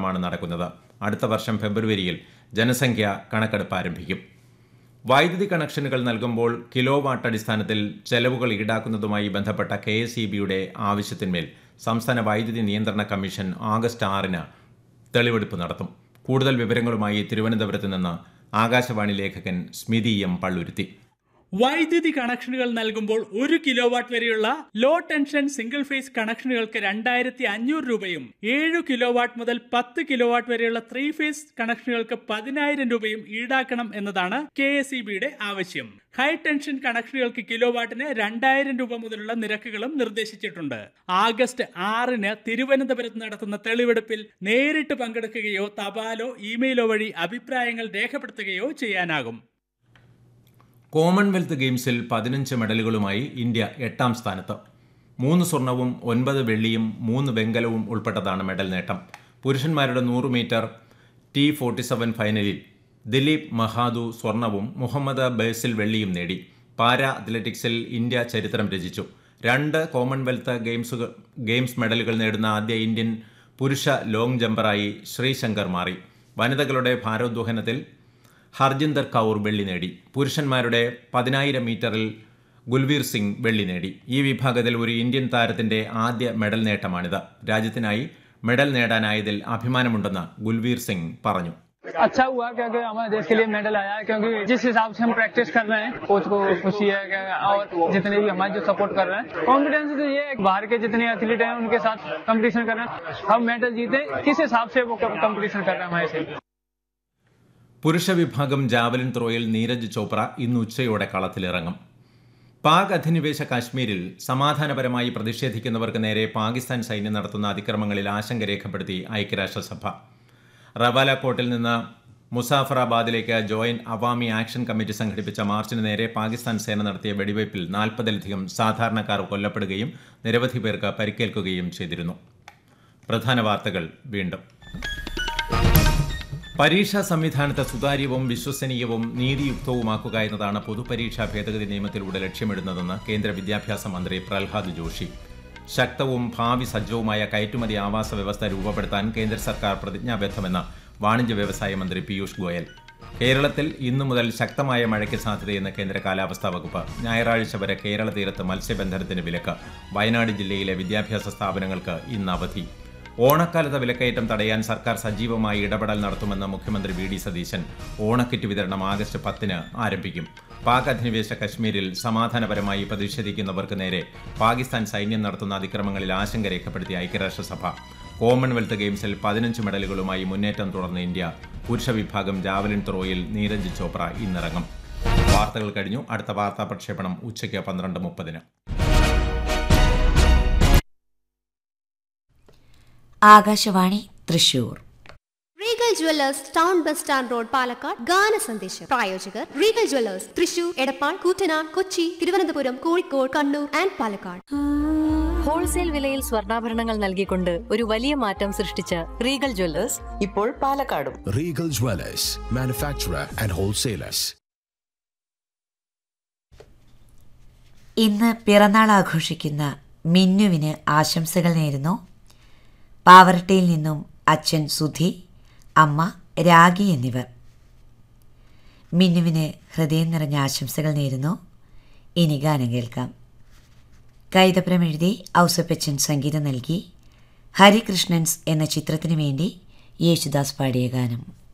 നിർമ്മാണമാണ് നടക്കുന്നത് അടുത്ത വർഷം ഫെബ്രുവരിയിൽ ജനസംഖ്യ കണക്കെടുപ്പ് ആരംഭിക്കും വൈദ്യുതി കണക്ഷനുകൾ നൽകുമ്പോൾ കിലോ വാട്ട് അടിസ്ഥാനത്തിൽ ചെലവുകൾ ഈടാക്കുന്നതുമായി ബന്ധപ്പെട്ട കെ എസ് ഇ ബിയുടെ ആവശ്യത്തിന്മേൽ സംസ്ഥാന വൈദ്യുതി നിയന്ത്രണ കമ്മീഷൻ ആഗസ്റ്റ് ആറിന് തെളിവെടുപ്പ് നടത്തും കൂടുതൽ വിവരങ്ങളുമായി തിരുവനന്തപുരത്ത് നിന്ന് ആകാശവാണി ലേഖകൻ സ്മിതി എം പള്ളുരുത്തി വൈദ്യുതി കണക്ഷനുകൾ നൽകുമ്പോൾ ഒരു കിലോ വാട്ട് വരെയുള്ള ലോ ടെൻഷൻ സിംഗിൾ ഫേസ് കണക്ഷനുകൾക്ക് രണ്ടായിരത്തി അഞ്ഞൂറ് രൂപയും ഏഴ് കിലോ വാട്ട് മുതൽ പത്ത് കിലോ വാട്ട് വരെയുള്ള ത്രീ ഫേസ് കണക്ഷനുകൾക്ക് പതിനായിരം രൂപയും ഈടാക്കണം എന്നതാണ് കെ എസ് ഇ ബിയുടെ ആവശ്യം ഹൈ ടെൻഷൻ കണക്ഷനുകൾക്ക് കിലോ വാട്ടിന് രണ്ടായിരം രൂപ മുതലുള്ള നിരക്കുകളും നിർദ്ദേശിച്ചിട്ടുണ്ട് ആഗസ്റ്റ് ആറിന് തിരുവനന്തപുരത്ത് നടത്തുന്ന തെളിവെടുപ്പിൽ നേരിട്ട് പങ്കെടുക്കുകയോ തപാലോ ഇമെയിലോ വഴി അഭിപ്രായങ്ങൾ രേഖപ്പെടുത്തുകയോ ചെയ്യാനാകും കോമൺവെൽത്ത് ഗെയിംസിൽ പതിനഞ്ച് മെഡലുകളുമായി ഇന്ത്യ എട്ടാം സ്ഥാനത്ത് മൂന്ന് സ്വർണവും ഒൻപത് വെള്ളിയും മൂന്ന് വെങ്കലവും ഉൾപ്പെട്ടതാണ് മെഡൽ നേട്ടം പുരുഷന്മാരുടെ നൂറ് മീറ്റർ ടി ഫോർട്ടി സെവൻ ഫൈനലിൽ ദിലീപ് മഹാദു സ്വർണവും മുഹമ്മദ് ബേസിൽ വെള്ളിയും നേടി പാരാ അത്ലറ്റിക്സിൽ ഇന്ത്യ ചരിത്രം രചിച്ചു രണ്ട് കോമൺവെൽത്ത് ഗെയിംസുകൾ ഗെയിംസ് മെഡലുകൾ നേടുന്ന ആദ്യ ഇന്ത്യൻ പുരുഷ ലോങ് ജമ്പറായി ശ്രീശങ്കർ മാറി വനിതകളുടെ ഭാരോദ്വഹനത്തിൽ ഹർജിന്ദർ കൗർ വെള്ളി നേടി പുരുഷന്മാരുടെ പതിനായിരം മീറ്ററിൽ ഗുൽവീർ സിംഗ് വെള്ളി നേടി ഈ വിഭാഗത്തിൽ ഒരു ഇന്ത്യൻ താരത്തിന്റെ ആദ്യ മെഡൽ നേട്ടമാണിത് രാജ്യത്തിനായി മെഡൽ നേടാനായതിൽ അഭിമാനമുണ്ടെന്ന് ഗുൽവീർ സിംഗ് പറഞ്ഞു अच्छा हुआ क्योंकि हमारे देश के लिए मेडल आया है क्योंकि जिस हिसाब से हम प्रैक्टिस कर रहे हैं कोच को खुशी है कि और जितने भी हमारे जो सपोर्ट कर रहे हैं कॉन्फिडेंस तो ये है कि बाहर के जितने एथलीट हैं उनके साथ कंपटीशन कर रहे हैं हम मेडल जीते किस हिसाब से वो कंपटीशन कर रहे हैं हमारे से പുരുഷ വിഭാഗം ജാവലിൻ ത്രോയിൽ നീരജ് ചോപ്ര ഇന്ന് ഉച്ചയോടെ കളത്തിലിറങ്ങും പാക് അധിനിവേശ കാശ്മീരിൽ സമാധാനപരമായി പ്രതിഷേധിക്കുന്നവർക്ക് നേരെ പാകിസ്ഥാൻ സൈന്യം നടത്തുന്ന അതിക്രമങ്ങളിൽ ആശങ്ക രേഖപ്പെടുത്തി ഐക്യരാഷ്ട്രസഭ റവാല കോട്ടിൽ നിന്ന് മുസാഫറാബാദിലേക്ക് ജോയിന്റ് അവാമി ആക്ഷൻ കമ്മിറ്റി സംഘടിപ്പിച്ച മാർച്ചിന് നേരെ പാകിസ്ഥാൻ സേന നടത്തിയ വെടിവയ്പിൽ നാൽപ്പതിലധികം സാധാരണക്കാർ കൊല്ലപ്പെടുകയും നിരവധി പേർക്ക് പരിക്കേൽക്കുകയും ചെയ്തിരുന്നു പ്രധാന വാർത്തകൾ വീണ്ടും പരീക്ഷാ സംവിധാനത്തെ സുതാര്യവും വിശ്വസനീയവും നീതിയുക്തവുമാക്കുക എന്നതാണ് പൊതുപരീക്ഷാ ഭേദഗതി നിയമത്തിലൂടെ ലക്ഷ്യമിടുന്നതെന്ന് കേന്ദ്ര വിദ്യാഭ്യാസ മന്ത്രി പ്രഹ്ലാദ് ജോഷി ശക്തവും ഭാവി സജ്ജവുമായ കയറ്റുമതി ആവാസ വ്യവസ്ഥ രൂപപ്പെടുത്താൻ കേന്ദ്ര സർക്കാർ പ്രതിജ്ഞാബദ്ധമെന്ന് വാണിജ്യ വ്യവസായ മന്ത്രി പീയൂഷ് ഗോയൽ കേരളത്തിൽ ഇന്നു മുതൽ ശക്തമായ മഴയ്ക്ക് സാധ്യതയെന്ന് കേന്ദ്ര കാലാവസ്ഥാ വകുപ്പ് ഞായറാഴ്ച വരെ കേരള തീരത്ത് മത്സ്യബന്ധനത്തിന് വിലക്ക് വയനാട് ജില്ലയിലെ വിദ്യാഭ്യാസ സ്ഥാപനങ്ങൾക്ക് ഇന്ന് അവധി ഓണക്കാലത്തെ വിലക്കയറ്റം തടയാൻ സർക്കാർ സജീവമായി ഇടപെടൽ നടത്തുമെന്ന് മുഖ്യമന്ത്രി വി ഡി സതീശൻ ഓണക്കിറ്റ് വിതരണം ആഗസ്റ്റ് പത്തിന് ആരംഭിക്കും പാക് അധിനിവേശ കശ്മീരിൽ സമാധാനപരമായി പ്രതിഷേധിക്കുന്നവർക്ക് നേരെ പാകിസ്ഥാൻ സൈന്യം നടത്തുന്ന അതിക്രമങ്ങളിൽ ആശങ്ക രേഖപ്പെടുത്തിയ ഐക്യരാഷ്ട്രസഭ കോമൺവെൽത്ത് ഗെയിംസിൽ പതിനഞ്ച് മെഡലുകളുമായി മുന്നേറ്റം തുടർന്ന ഇന്ത്യ പുരുഷ വിഭാഗം ജാവലിൻ ത്രോയിൽ നീരജ് ചോപ്ര ഇന്നിറങ്ങും വാർത്തകൾ കഴിഞ്ഞു അടുത്ത വാർത്താ പ്രക്ഷേപണം ഉച്ചയ്ക്ക് പന്ത്രണ്ട് മുപ്പതിന് Akashvani Thrissur Regal Jewellers town bus stand road Palakkad ഗാന സന്ദേശം പ്രായോജകർ Regal Jewellers Thrissur Edappal Koottanad Kochi Thiruvananthapuram Kozhikode Kannur and Palakkad wholesale വിലയിൽ സ്വർണ്ണാഭരണങ്ങൾ നൽകിക്കൊണ്ട് ഒരു വലിയ മാറ്റം സൃഷ്ടിച്ച റീഗൽ ജ്വല്ലേഴ്സ് ഇപ്പോൾ പാലക്കാടും Regal Dwellers, manufacturer and wholesalers. ഇന്ന് പിറന്നാൾ ആഘോഷിക്കുന്ന മിന്നുവിന് ആശംസകൾ നേരുന്നു പാവറട്ടിയിൽ നിന്നും അച്ഛൻ സുധി അമ്മ രാഗി എന്നിവർ മിന്നുവിന് ഹൃദയം നിറഞ്ഞ ആശംസകൾ നേരുന്നു ഇനി ഗാനം കേൾക്കാം കൈതപ്രം എഴുതി ഔസപ്പച്ചൻ സംഗീതം നൽകി ഹരികൃഷ്ണൻസ് എന്ന ചിത്രത്തിനു വേണ്ടി യേശുദാസ് പാടിയ ഗാനം